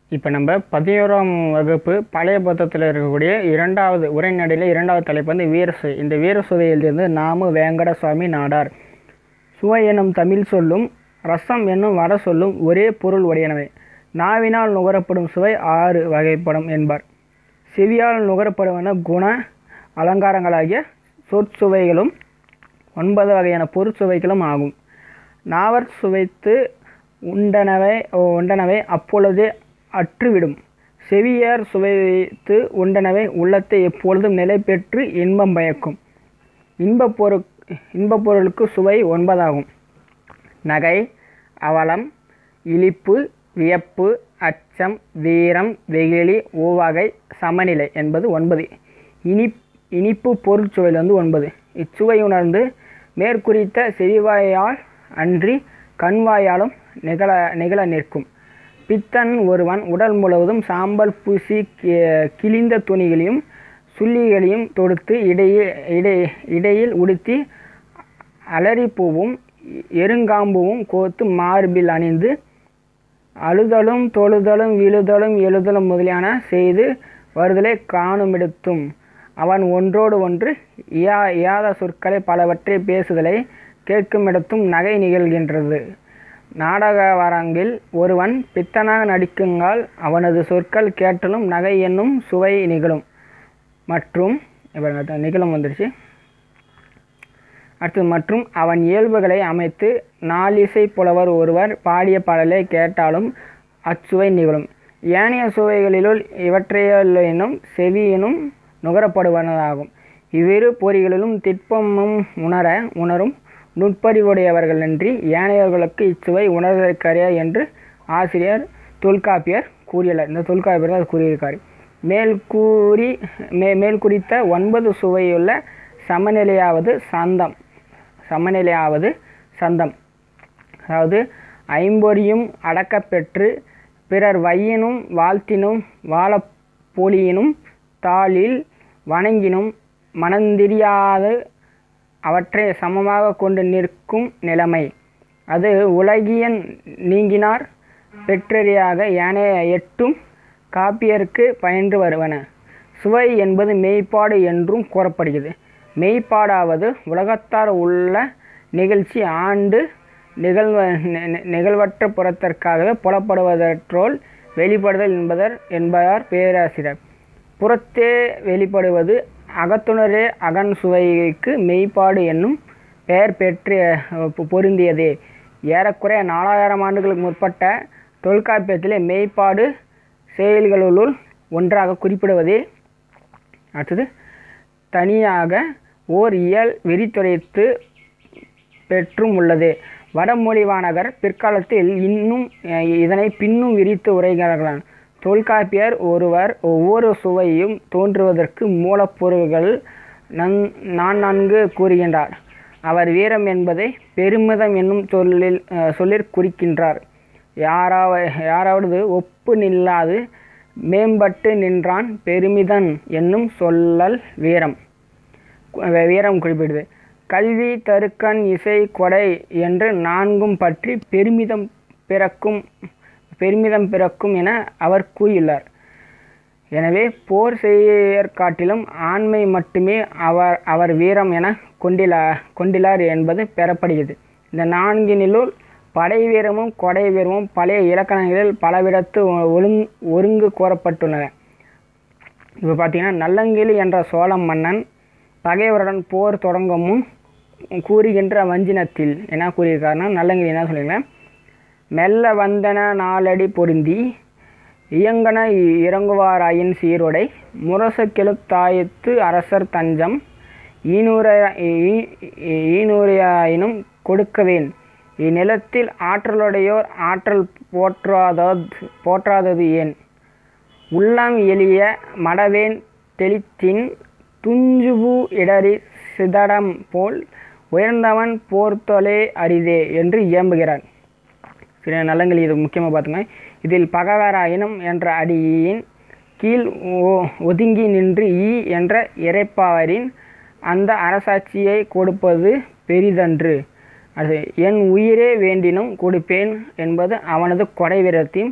இப்போ நம்ம பதினோராம் வகுப்பு பழைய புத்தகத்தில் இருக்கக்கூடிய இரண்டாவது உரைநடையில் இரண்டாவது தலைப்பு வந்து வீரசுவை இந்த வீரசுவையிலிருந்து நாமு வேங்கட சுவாமி நாடார் சுவை எனும் தமிழ் சொல்லும் ரசம் என்னும் வட சொல்லும் ஒரே பொருள் உடையனவை நாவினால் நுகரப்படும் சுவை ஆறு வகைப்படும் என்பார் செவியால் நுகரப்படுவன குண அலங்காரங்களாகிய சொற்சுவைகளும் ஒன்பது வகையான பொருட்சுவைகளும் ஆகும் நாவர் சுவைத்து உண்டனவை உண்டனவை அப்பொழுதே அற்றுவிடும் செவியார் சுவைத்து உண்டனவை உள்ளத்தை எப்பொழுதும் நிலை பெற்று இன்பம் பயக்கும் இன்பப் பொரு இன்பப் பொருளுக்கு சுவை ஒன்பதாகும் நகை அவலம் இழிப்பு வியப்பு அச்சம் வீரம் வெகுளி ஓவகை சமநிலை என்பது ஒன்பது இனி இனிப்பு பொருட்சுவையில் வந்து ஒன்பது இச்சுவை உணர்ந்து மேற்குறித்த செவிவாயால் அன்றி கண்வாயாலும் நிகழ நிகழ நிற்கும் பித்தன் ஒருவன் உடல் முழுவதும் சாம்பல் பூசி கி- கிழிந்த துணிகளையும் சுள்ளிகளையும் தொடுத்து இடையில் இடை இடையில் உடுத்தி அலரிப்பூவும் எருங்காம்புவும் கோத்து மார்பில் அணிந்து அழுதலும் தொழுதலும் விழுதலும் எழுதலும் முதலியான செய்து வருதலை காணுமிடத்தும் அவன் ஒன்றோடு ஒன்று இயா இயாத சொற்களை பலவற்றை பேசுதலை கேட்குமிடத்தும் நகை நிகழ்கின்றது நாடக வரங்கில் ஒருவன் பித்தனாக நடிக்குங்கால் அவனது சொற்கள் கேட்டலும் நகை என்னும் சுவை நிகழும் மற்றும் இப்போ நிகழும் வந்துருச்சு அடுத்து மற்றும் அவன் இயல்புகளை அமைத்து நாலிசை புலவர் ஒருவர் பாடிய பாடலை கேட்டாலும் அச்சுவை நிகழும் ஏனைய சுவைகளிலுள் இவற்றையெனும் செவியினும் நுகரப்படுவனதாகும் இவ்விரு பொறிகளிலும் திட்பமும் உணர உணரும் நுட்பறிவுடையவர்களன்றி ஏனையவர்களுக்கு இச்சுவை உணர்வதற்கரிய என்று ஆசிரியர் தொல்காப்பியர் கூறியுள்ளார் இந்த தொல்காப்பியர் தான் அது கூறியிருக்காரு மேல் கூறி மே மேல் குறித்த ஒன்பது சுவையுள்ள சமநிலையாவது சந்தம் சமநிலையாவது சந்தம் அதாவது ஐம்பொறியும் அடக்கப்பெற்று பிறர் வையினும் வாழ்த்தினும் வாழப் பொலியினும் தாளில் வணங்கினும் மனந்திரியாது அவற்றை சமமாக கொண்டு நிற்கும் நிலைமை அது உலகியன் நீங்கினார் பெற்றறியாக ஏனைய எட்டும் காப்பியருக்கு பயின்று வருவன சுவை என்பது மெய்ப்பாடு என்றும் கூறப்படுகிறது மெய்ப்பாடாவது உலகத்தார் உள்ள நிகழ்ச்சி ஆண்டு நிகழ்வ நி- நி- நிகழ்வற்ற புறத்திற்காகவே புலப்படுவதற்றோல் வெளிப்படுதல் என்பதர் என்பதார் பேராசிரியர் புறத்தே வெளிப்படுவது அகத்துணரே அகன் சுவைக்கு மெய்ப்பாடு என்னும் பெயர் பெற்று பொ- பொருந்தியதே ஏறக்குறைய நாலாயிரம் ஆண்டுகளுக்கு முற்பட்ட தொல்காப்பியத்திலே மெய்ப்பாடு செயல்களுள் ஒன்றாக குறிப்பிடுவதே அடுத்தது தனியாக ஓர் இயல் விரித்துரைத்து பெற்றும் உள்ளது வடமொழிவானகர் பிற்காலத்தில் இன்னும் அஹ், இதனை பின்னும் விரித்து உரைகிறார்களாம் தொல்காப்பியர் ஒருவர் ஒவ்வொரு சுவையும் தோன்றுவதற்கு மூலப்பொருள்கள் நன் நான் நன்கு கூறுகின்றார் அவர் வீரம் என்பதை பெருமிதம் என்னும் சொல்லில் அஹ், சொல்லிற் குறிக்கின்றார் யாராவ யாராவது ஒப்பு நில்லாது மேம்பட்டு நின்றான் பெருமிதன் என்னும் சொல்லல் வீரம் கு- வீரம் குறிப்பிடுது கல்வி தருக்கண் இசை கொடை என்று நான்கும் பற்றி பெருமிதம் பிறக்கும் பெருமிதம் பிறக்கும் என அவர் கூறியுள்ளார் எனவே போர் செய்யற் காட்டிலும் ஆண்மை மட்டுமே அவர் அவர் வீரம் என கொண்டிலா கொண்டிலார் என்பது பெறப்படுகிறது இந்த நான்கினிலுள் படை வீரமும் கொடை வீரமும் பழைய இலக்கணங்களில் பலவிடத்து ஒழுங் ஒருங்கு கூறப்பட்டுள்ளன இப்போ பார்த்தீங்கன்னா நல்லங்கிளி என்ற சோழ மன்னன் பகைவருடன் போர் தொடங்கமும் கூறுகின்ற வஞ்சினத்தில் என்ன கூறியிருக்காருன்னா நல்லங்கிளி என்ன சொல்லியிருக்கேன் மெல்ல வந்தன நாளடி பொருந்தி இயங்கன இறங்குவாராயின் சீருடை முரச கெழுத்தாயத்து அரசர் தஞ்சம் ஈனூர ஈ- ஈனூரையாயினும் கொடுக்கவேன் இந்நிலத்தில் ஆற்றலுடையோர் ஆற்றல் போற்றாதது போற்றாதது ஏன் உள்ளம் எளிய மடவேன் தெளித்தின் துஞ்சுபு இடறி சிதடம் போல் உயர்ந்தவன் போர்த்தொலே அரிதே என்று இயம்புகிறார் சில நலங்கள் இது முக்கியமாக பார்த்துங்க இதில் பகவராயினும் என்ற அடியின் கீழ் ஒ- ஒதுங்கி நின்று ஈ என்ற இறைப்பாவரின் அந்த அரசாட்சியை கொடுப்பது பெரிதன்று அது என் உயிரே வேண்டினும் கொடுப்பேன் என்பது அவனது கொடை வீரத்தையும்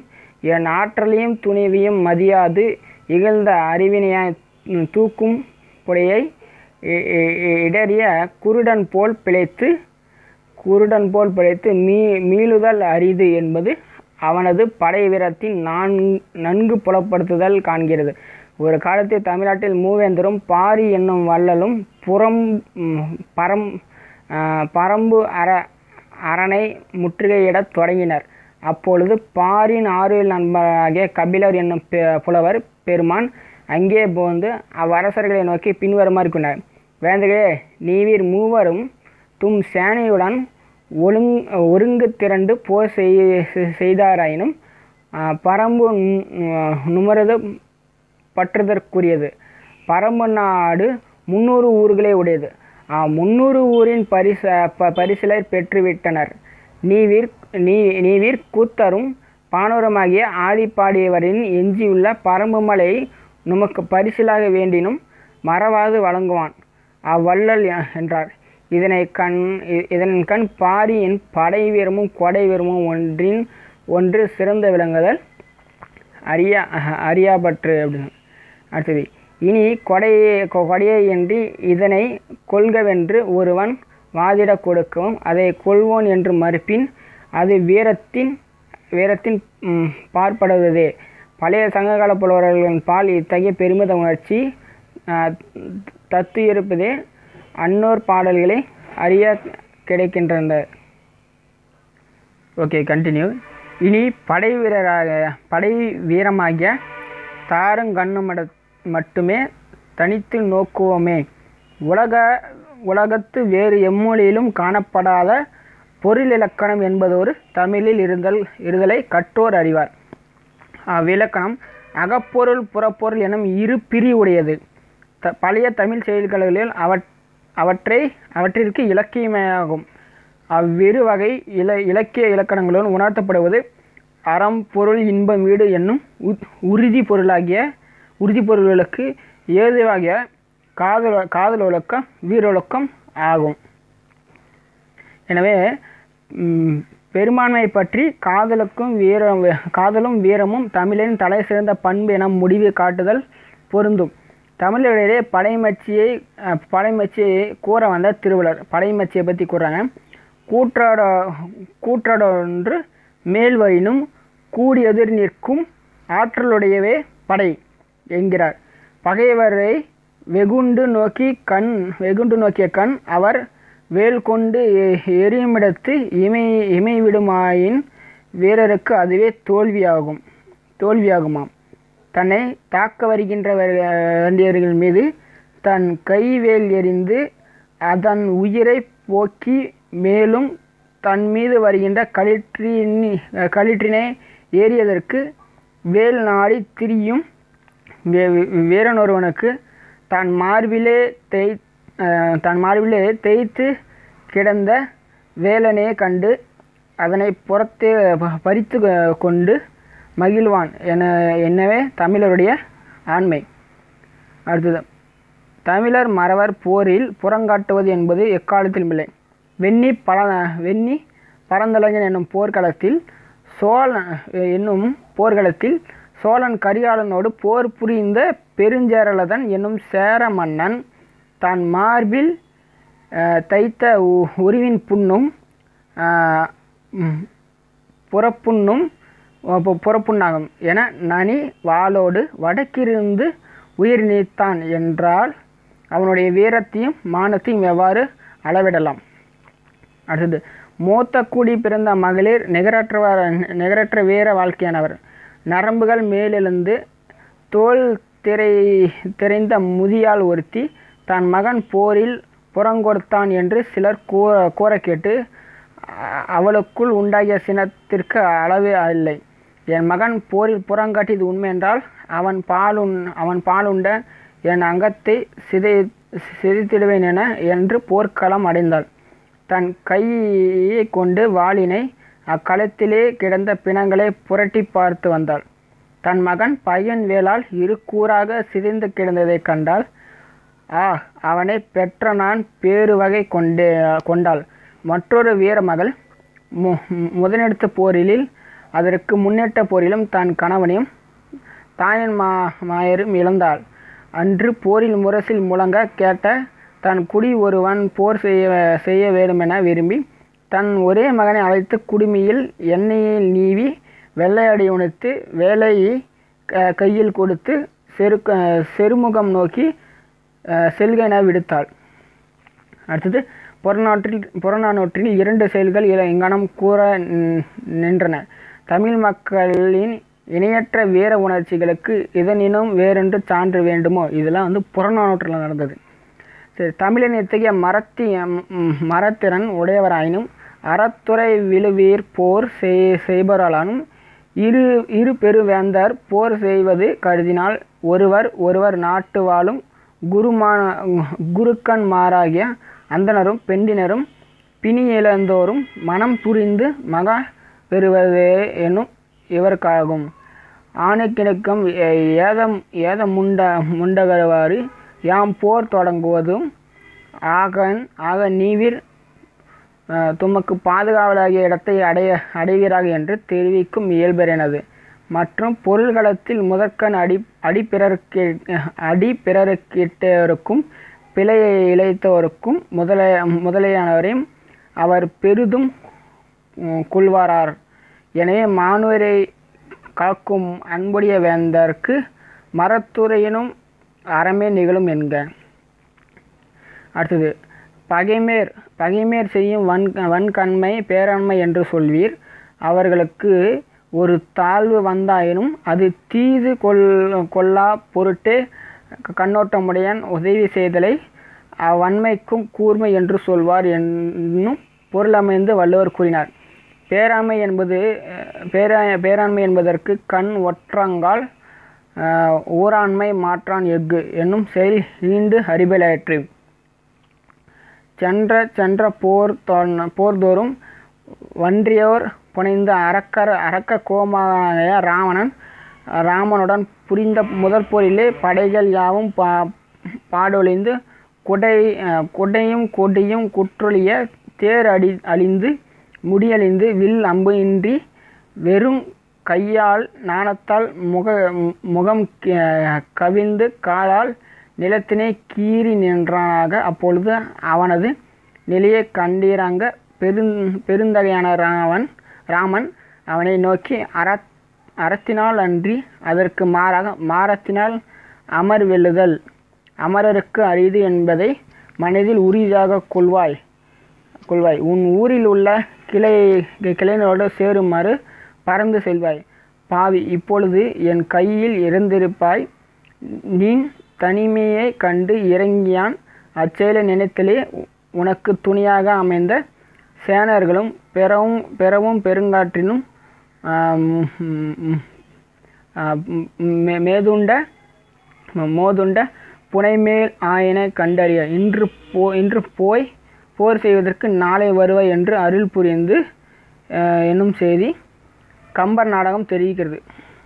என் ஆற்றலையும் துணிவையும் மதியாது இகழ்ந்த அறிவினையாய் ம், தூக்கும் புடையை இ- இ- இ- இடறிய குருடன் போல் பிழைத்து குருடன் போல் பிழைத்து மீ மீளுதல் அரிது என்பது அவனது படை வீரத்தின் நான் நன்கு புலப்படுத்துதல் காண்கிறது ஒரு காலத்தில் தமிழ்நாட்டில் மூவேந்தரும் பாரி என்னும் வள்ளலும் புறம் ம், பரம் ஆ, பரம்பு அர அரணை முற்றுகையிடத் தொடங்கினர் அப்பொழுது பாரின் ஆறுவில் நண்பராகிய கபிலர் என்னும் பெ- புலவர் பெருமான் அங்கே போந்து அவ்வரசர்களை நோக்கி பின்வருமாறு கூறினார் வேந்தர்களே நீவீர் மூவரும் தும் சேனையுடன் ஒழுங் ஒருங்கு திரண்டு போர் செய் செய்தாராயினும் ஆ, பரம்பு நு- நுமரது பற்றுதற்குரியது பரம்பு நாடு முந்நூறு ஊர்களை உடையது ஆ, முந்நூறு ஊரின் பரிச ப பரிசிலை பெற்றுவிட்டனர் நீவீர் நீ நீவீர் கூத்தரும் பானூரமாகிய ஆதிப்பாடியவரின் எஞ்சியுள்ள பரம்பு மலை நமக்கு பரிசிலாக வேண்டினும் மறவாது வழங்குவான் அவ்வள்ளல் எ- என்றார் இதனை கண் இ- இதன் கண் பாரியின் படை வீரமும் கொடை வீரமும் ஒன்றின் ஒன்று சிறந்த விளங்குதல் அறியா அஹ், அறியாபற்று அப்படின்னு அடுத்தது இனி கொடையே கொ- கொடையே என்று இதனை கொள்கவென்று ஒருவன் வாதிடக் கொடுக்கவும் அதை கொள்வோன் என்று மறுப்பின் அது வீரத்தின் வீரத்தின் ம், பார்ப்படுவதே பழைய சங்ககால புலவர்களின் பால் இத்தகைய பெருமித உணர்ச்சி ஆஹ், தத்து இருப்பதே அன்னோர் பாடல்களை அறிய கிடைக்கின்றன ஓகே கண்டினியூ இனி படை வீரராக படை வீரமாகிய தாருங்கண்ணமட மட்டுமே தனித்து நோக்குவோமே உலக உலகத்து வேறு எம்மொழியிலும் காணப்படாத பொருளிலக்கணம் என்பதொரு தமிழில் இருந்தல் இருதலை கற்றோர் அறிவார் அவ்விலக்கணம் அகப்பொருள் புறப்பொருள் எனும் இரு பிரிவுடையது த பழைய தமிழ் செயல்களில் அவற் அவற்றை அவற்றிற்கு இலக்கியமாகும் அவ்விரு வகை இல இலக்கிய இலக்கணங்களுடன் உணர்த்தப்படுவது அறம் பொருள் இன்பம் வீடு என்னும் உ- உறுதி பொருளாகிய உறுதி பொருள்களுக்கு ஏதுவாகிய காதல் காதல் ஒழுக்கம் வீரொழுக்கம் ஆகும் எனவே ம், பெரும்பான்மை பற்றி காதலுக்கும் வீர காதலும் வீரமும் தமிழின் தலை சிறந்த பண்பு என முடிவு காட்டுதல் பொருந்தும் தமிழரிடையே படைமச்சியை அஹ், படைமச்சியை கூற வந்த திருவள்ளுவர் படைமச்சியை பற்றி கூறுறாங்க கூற்றாட கூற்றாடொன்று மேல்வரினும் கூடி எதிர் நிற்கும் ஆற்றலுடையவே படை என்கிறார் பகைவரை வெகுண்டு நோக்கி கண் வெகுண்டு நோக்கிய கண் அவர் வேல் கொண்டு எ- எரியுமிடத்து இமை இமை விடுமாயின் வீரருக்கு அதுவே தோல்வியாகும் தோல்வியாகுமாம் தன்னை தாக்க வருகின்ற வேண்டியவர்கள் மீது தன் கைவேல் எறிந்து அதன் உயிரை போக்கி மேலும் தன் மீது வருகின்ற களிற்றின் களிற்றினை ஏறியதற்கு வேல் நாடி திரியும் வே- வீரனொருவனுக்கு தன் மார்பிலே தேய் அஹ், தன் மார்பிலே தேய்த்து கிடந்த வேலனையே கண்டு அதனை புறத்தே ப- பறித்து கொ- கொண்டு மகிழ்வான் என என்னவே தமிழருடைய ஆண்மை அடுத்தது தமிழர் மறவர் போரில் புறங்காட்டுவது என்பது எக்காலத்திலும் இல்லை வெண்ணி பல வெண்ணி பரந்தலைஞன் என்னும் போர்க்களத்தில் சோழன் என்னும் போர்க்களத்தில் சோழன் கரிகாலனோடு போர் புரிந்த பெருஞ்சேரலதன் என்னும் சேர மன்னன் தான் மார்பில் அஹ், தைத்த உ- உருவின் புண்ணும் அஹ், ம், புறப்புண்ணும் பு- புறப்புண்ணாகும் என நனி வாளோடு வடக்கிருந்து உயிர் நீத்தான் என்றால் அவனுடைய வீரத்தையும் மானத்தையும் எவ்வாறு அளவிடலாம் அடுத்தது மூத்த கூடி பிறந்த மகளிர் நிகரற்றவர் நிகரற்ற வீர வாழ்க்கையானவர் நரம்புகள் மேலெழுந்து தோல் திரை திரைந்த முதியால் ஒருத்தி தன் மகன் போரில் புறங்கொடுத்தான் என்று சிலர் கூற கூற கேட்டு அ- அவளுக்குள் உண்டாகிய சினத்திற்கு அளவு இல்லை என் மகன் போரில் புறங்காட்டியது உண்மை என்றால் அவன் பாலுண் அவன் பாலுண்ட என் அங்கத்தை சிதை சிதைத்திடுவேன் என என்று போர்க்களம் அடைந்தாள் தன் கையை கொண்டு வாளினை அக்களத்திலே கிடந்த பிணங்களை புரட்டி பார்த்து வந்தாள் தன் மகன் பையன் வேளால் இரு கூறாக சிதைந்து கிடந்ததைக் கண்டால் ஆ அவனை பெற்ற நான் பேறு வகை கொண்டே கொண்டாள் மற்றொரு வீரமகள் மு முதலெடுத்த போரிலில் அதற்கு முன்னேற்ற போரிலும் தன் கணவனையும் தாயன் மா மாயரும் இழந்தாள் அன்று போரில் முரசில் முழங்க கேட்ட தன் குடி ஒருவன் போர் செய்ய செய்ய வேண்டுமென விரும்பி தன் ஒரே மகனை அழைத்து குடுமியில் எண்ணெயில் நீவி வெள்ளையடி உணைத்து வேலையை க- கையில் கொடுத்து செரு செருமுகம் நோக்கி அஹ், செல்க என விடுத்தாள் அடுத்தது புறநாற்றில் புறநானூற்றில் இரண்டு செயல்கள் இல- இங்கனம் கூற நின்- நின்றன தமிழ் மக்களின் இணையற்ற வீர உணர்ச்சிகளுக்கு இதனினும் வேறென்று சான்று வேண்டுமோ இதெல்லாம் வந்து புறநானூற்றில் நடந்தது சரி தமிழன் இத்தகைய மரத்தி ம், ம், மரத்திறன் உடையவராயினும் அறத்துறை விழுவீர் போர் செய் செய்பவராலும் இரு இரு பெருவேந்தர் போர் செய்வது கருதினால் ஒருவர் ஒருவர் நாட்டு வாழும் குருமான குருக்கன்மாராகிய அந்தணரும் பெண்டினரும் பிணி இழந்தோரும் மனம் புரிந்து மகா பெறுவதே என்னும் இவர்க்காகும் ஆணைக்கிணக்கம் ஏ- ஏதம் ஏத முண்ட முண்டகரவாறு யாம் போர் தொடங்குவதும் ஆகன் ஆக நீவிர் அஹ், துமக்கு பாதுகாவலாகிய இடத்தை அடைய அடைவீராக என்று தெரிவிக்கும் இயல்பெறினது மற்றும் பொருள்களத்தில் முதற்கண் அடி அடிப்பிறருக்கு அடிப்பிறருக்கிட்டோருக்கும் பிழையை இழைத்தோருக்கும் முதலைய முதலியானவரையும் அவர் பெரிதும் உம், கொள்வாரார் எனவே மானுவரை காக்கும் அன்புடைய வேந்தர்க்கு மரத்துறையினும் அறமே நிகழும் என்க அடுத்தது பகைமேர் பகைமேர் செய்யும் வன் வன்கண்மை பேராண்மை என்று சொல்வீர் அவர்களுக்கு ஒரு தாழ்வு வந்தாயினும் அது தீது கொல் கொல்லா பொருட்டே க- கண்ணோட்டமுடையன் உதவி செய்தலை அவ்வன்மைக்கும் கூர்மை என்று சொல்வார் என்னும் பொருளமைந்து வள்ளுவர் கூறினார் பேராண்மை என்பது அஹ், பேரா பேராண்மை என்பதற்கு கண் ஒற்றங்கால் அஹ், ஊராண்மை மாற்றான் எஃகு என்னும் செயல் ஈண்டு அறிபலாயிற்று சென்ற சென்ற போர் தோன்- போர்தோறும் வன்றியோர் புனைந்த அரக்கர் அரக்க கோமாய ராவணன் ராமனுடன் புரிந்த முதற் போரிலே படைகள் யாவும் பா பாடொழிந்து குடை அஹ், குடையும் கொடியும் குற்றொழிய தேர் அடி அழிந்து முடியழிந்து வில் அம்பு இன்றி வெறும் கையால் நாணத்தால் முக முகம் க- கவிழ்ந்து காலால் நிலத்தினை கீறி நின்றானாக அப்பொழுது அவனது நிலையை கண்டீராங்க பெருந் பெருந்தகையான ராவன் ராமன் அவனை நோக்கி அற அறத்தினால் அன்றி அதற்கு மாறாக மாரத்தினால் அமர் வெல்லுதல் அமரருக்கு அரிது என்பதை மனதில் உறுதியாக கொள்வாய் கொள்வாய் உன் ஊரில் உள்ள கிளை கிளைகளோடு சேருமாறு பறந்து செல்வாய் பாவி இப்பொழுது என் கையில் இருந்திருப்பாய் நீ தனிமையை கண்டு இறங்கியான் அச்செயலை நினைத்தலே உ- உனக்கு துணையாக அமைந்த சேனர்களும் பெறவும் பெறவும் பெருங்காற்றினும் ஆம், ம், ம், ஆ, ம், மே- மேதுண்ட மோதுண்ட புனைமேல் ஆயன கண்டறிய இன்று போ இன்று போய் போர் செய்வதற்கு நாளை வருவாய் என்று அருள் புரிந்து அஹ், என்னும் செய்தி கம்பர் நாடகம் தெரிவிக்கிறது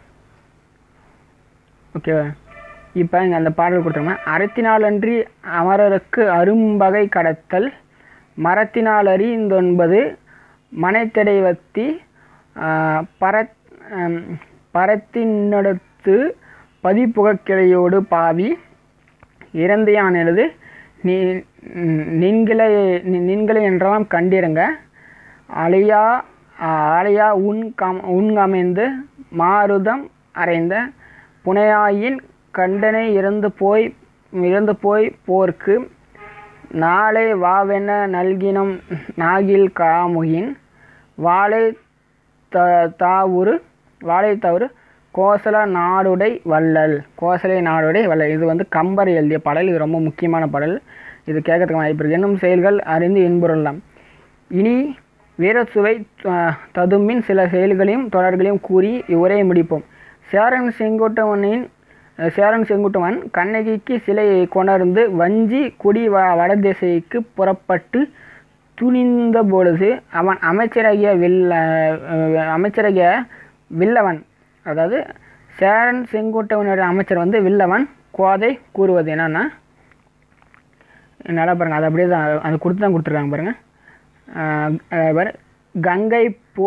ஓகேவா இப்போ இங்கே அந்த பாடல் கொடுத்துருங்க அறத்தினாலன்றி அமரருக்கு அரும்பகை கடத்தல் மரத்தினால் அறிந்தொன்பது மனைத்தடைவத்தி பரத் ஆம், பரத்தினடுத்து பதிப்புகக்கிளையோடு பாவி இறந்தையானது நீ நின்களை நின்களை என்றெல்லாம் கண்டிருங்க அழியா அழியா உன் கம் உன் அமைந்து மாருதம் அறைந்த புனையாயின் கண்டனை இறந்து போய் இறந்து போய் போர்க்கு நாளை வாவென நல்கினம் நாகில் காமுகின் வாழை த தாவுரு வாழை தவறு கோசல நாடுடை வள்ளல் கோசலை நாடுடை வள்ளல் இது வந்து கம்பர் எழுதிய பாடல் இது ரொம்ப முக்கியமான பாடல் இது கேட்கறதுக்கு வாய்ப்பு இருக்கு என்னும் செயல்கள் அறிந்து இன்புறலாம் இனி வீரசுவை அஹ், ததும்பின் சில செயல்களையும் தொடர்களையும் கூறி இவ்வுரையை முடிப்போம் சேரன் செங்குட்டவனின் அஹ், சேரன் செங்குட்டுவன் கண்ணகிக்கு சிலையை கொணர்ந்து வஞ்சி குடி வ வடதிசைக்கு புறப்பட்டு துணிந்த பொழுது அவன் அமைச்சராகிய வில்ல அஹ், அமைச்சராகிய வில்லவன் அதாவது சேரன் செங்குட்டவனுடைய அமைச்சர் வந்து வில்லவன் கோதை கூறுவது என்னன்னா நல்லா பாருங்க அது அப்படியே தான் அது கொடுத்து தான் கொடுத்துருக்காங்க பாருங்க ஆஹ் ஆஹ் பாரு கங்கை போர்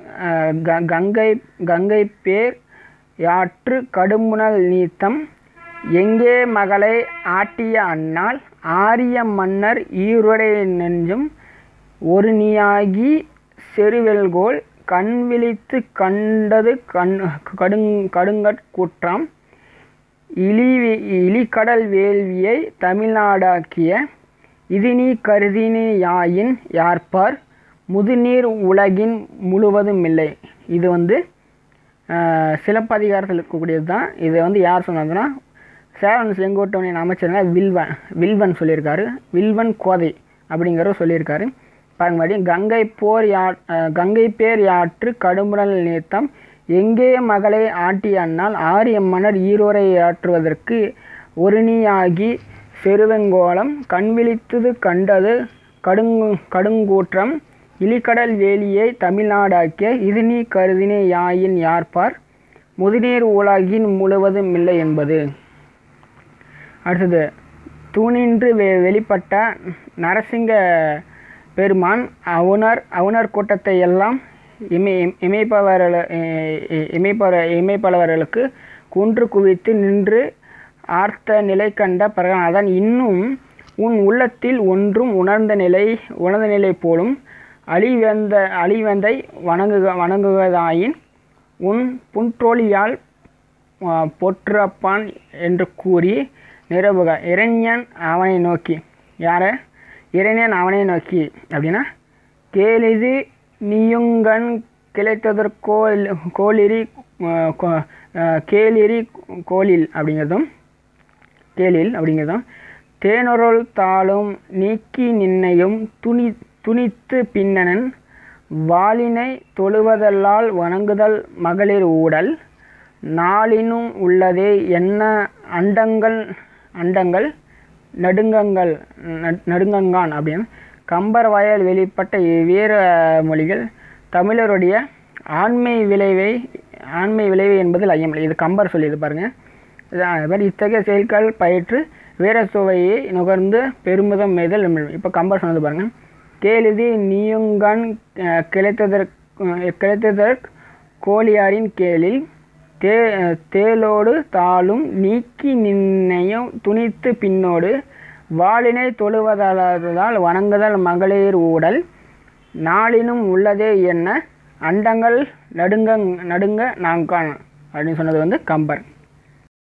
அஹ், க- கங்கை கங்கை பேர் யாற்று கடுமுனல் நீத்தம் எங்கே மகளை ஆட்டிய அண்ணால் ஆரிய மன்னர் ஈருடைய நெஞ்சும் ஒரு நீயாகி செருவெல்கோல் கண் விழித்து கண்டது கண் கடுங் கடுங்கட்குற்றம் இழி இழிகடல் வேள்வியை தமிழ்நாடாக்கிய இது நீ கருதினி யாயின் யார்பார் முதுநீர் உலகின் முழுவதும் இல்லை இது வந்து ஆஹ், சிலப்பதிகாரத்தில் இருக்கக்கூடியது தான் இதை வந்து யார் சொன்னதுன்னா சேவன் செங்கோட்டவனின் அமைச்சருங்க வில்வன் வில்வன் சொல்லியிருக்காரு வில்வன் கோதை அப்படிங்கிறவர் சொல்லியிருக்காரு பாருங்க மறுபடியும் கங்கை போர் யா ஆஹ், கங்கை பேர் யாற்று கடுமுடல் நீத்தம் எங்கே மகளை ஆட்டிய அண்ணால் ஆரிய மன்னர் ஈரோரை ஆற்றுவதற்கு ஒரு நீயாகி செருவெங்கோலம் கண்விழித்தது கண்டது கடுங்கு கடுங்கூற்றம் இலிக்கடல் வேலியை தமிழ்நாடாக்கிய இது நீ கருதினே யாயின் யார்பார் முதுநீர் உலகின் முழுவதும் இல்லை என்பது அடுத்தது தூணின்று வெ வெளிப்பட்ட நரசிங்க பெருமான் அவுணர் அவுணர் கூட்டத்தை எல்லாம் இமை இமைப்பவர்கள இமைப்பவர இமைப்பவர்களுக்கு குன்று குவித்து நின்று ஆர்த்த நிலை கண்ட பிரகநாதன் இன்னும் உன் உள்ளத்தில் ஒன்றும் உணர்ந்த நிலை உணர்ந்த நிலை போலும் அழிவந்த அழிவந்தை வணங்குக வணங்குவதாயின் உன் புன்றோழியால் ஆ, போற்றப்பான் என்று கூறி நிரபுக இறைஞன் அவனை நோக்கி யார இறைஞன் அவனை நோக்கி அப்படின்னா கேளிது நீயுங்கண் கிளைத்ததற்கோல் கோளிரி ஆ, கோ- ஆ, கேளிரி கோலில் அப்படிங்கிறதும் கேளில் அப்படிங்கிறதும் தேனொருள் தாளும் நீக்கி நின்னையும் துணி துணித்து பின்னனன் வாளினை தொழுவதல்லால் வணங்குதல் மகளிர் ஊடல் நாளினும் உள்ளதே என்ன அண்டங்கள் அண்டங்கள் நடுங்கங்கள் நட்- நடுங்கங்கான் அப்படின்னு கம்பர் வயல் வெளிப்பட்ட இவ்வேறு மொழிகள் தமிழருடைய ஆண்மை விளைவை ஆண்மை விளைவு என்பதில் ஐயமில்லை இது கம்பர் சொல்லியது பாருங்க இதான் அது மாதிரி இத்தகைய செயல்கள் பயிற்று வீர சுவையை நுகர்ந்து பெருமிதம் மேதல் இப்போ கம்பர் சொன்னது பாருங்க கேளிதி நீயுங்கண் அஹ், கிளைத்ததற்கு கிளைத்ததற் கோழியாரின் கேளில் தே தேலோடு தாளும் நீக்கி நின்னையும் துணித்து பின்னோடு வாளினை தொழுவதால் வணங்குதல் மகளிர் ஊடல் நாளினும் உள்ளதே என்ன அண்டங்கள் நடுங்க நடுங்க நாங்கான் அப்படின்னு சொன்னது வந்து கம்பர்